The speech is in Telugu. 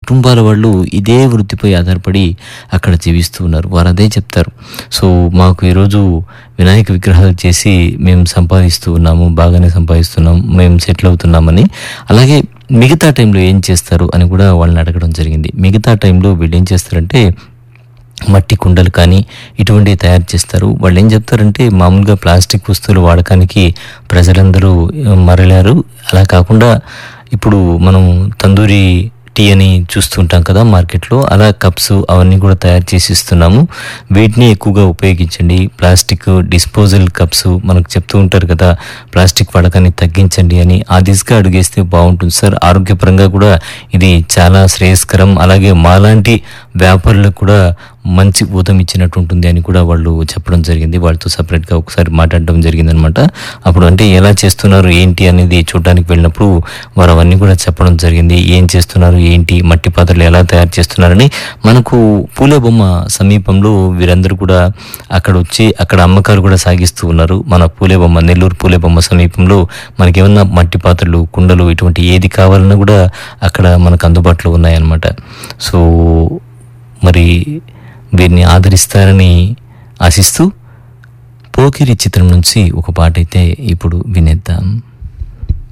కుటుంబాల వాళ్ళు ఇదే వృత్తిపై ఆధారపడి అక్కడ జీవిస్తూ ఉన్నారు వారు అదే చెప్తారు సో మాకు ఈరోజు వినాయక విగ్రహాలు చేసి మేము సంపాదిస్తూ ఉన్నాము బాగానే సంపాదిస్తున్నాం మేము సెటిల్ అవుతున్నామని అలాగే మిగతా టైంలో ఏం చేస్తారు అని కూడా వాళ్ళని అడగడం జరిగింది మిగతా టైంలో వీళ్ళు ఏం చేస్తారంటే మట్టి కుండలు కానీ ఇటువంటివి తయారు చేస్తారు వాళ్ళు ఏం చెప్తారంటే మామూలుగా ప్లాస్టిక్ వస్తువులు వాడకానికి ప్రజలందరూ ఆ, మరలారు అలా కాకుండా ఇప్పుడు మనం తందూరి టీ అని చూస్తుంటాం కదా మార్కెట్లో అలా కప్స్ అవన్నీ కూడా తయారు చేసి ఇస్తున్నాము వీటిని ఎక్కువగా ఉపయోగించండి ప్లాస్టిక్ డిస్పోజల్ కప్స్ మనకు చెప్తూ ఉంటారు కదా ప్లాస్టిక్ వాడకాన్ని తగ్గించండి అని ఆ దిశగా అడుగేస్తే బాగుంటుంది సార్ ఆరోగ్యపరంగా కూడా ఇది చాలా శ్రేయస్కరం అలాగే మాలాంటి వ్యాపారులకు కూడా మంచి ఊతం ఇచ్చినట్టు ఉంటుంది అని కూడా వాళ్ళు చెప్పడం జరిగింది వాళ్ళతో సపరేట్గా ఒకసారి మాట్లాడడం జరిగిందనమాట అప్పుడు అంటే ఎలా చేస్తున్నారు ఏంటి అనేది చూడడానికి వెళ్ళినప్పుడు వారు అవన్నీ కూడా చెప్పడం జరిగింది ఏం చేస్తున్నారు ఏంటి మట్టి పాత్రలు ఎలా తయారు చేస్తున్నారని మనకు పూలే బొమ్మ సమీపంలో వీరందరూ కూడా అక్కడ వచ్చి అక్కడ అమ్మకాలు కూడా సాగిస్తూ ఉన్నారు మన పూలే బొమ్మ నెల్లూరు పూలే బొమ్మ సమీపంలో మనకి ఏమన్నా మట్టి పాత్రలు కుండలు ఇటువంటి ఏది కావాలన్నా కూడా అక్కడ మనకు అందుబాటులో ఉన్నాయన్నమాట సో మరి వీరిని ఆదరిస్తారని ఆశిస్తూ పోకిరి చిత్రం నుంచి ఒక పాట అయితే ఇప్పుడు వినేద్దాం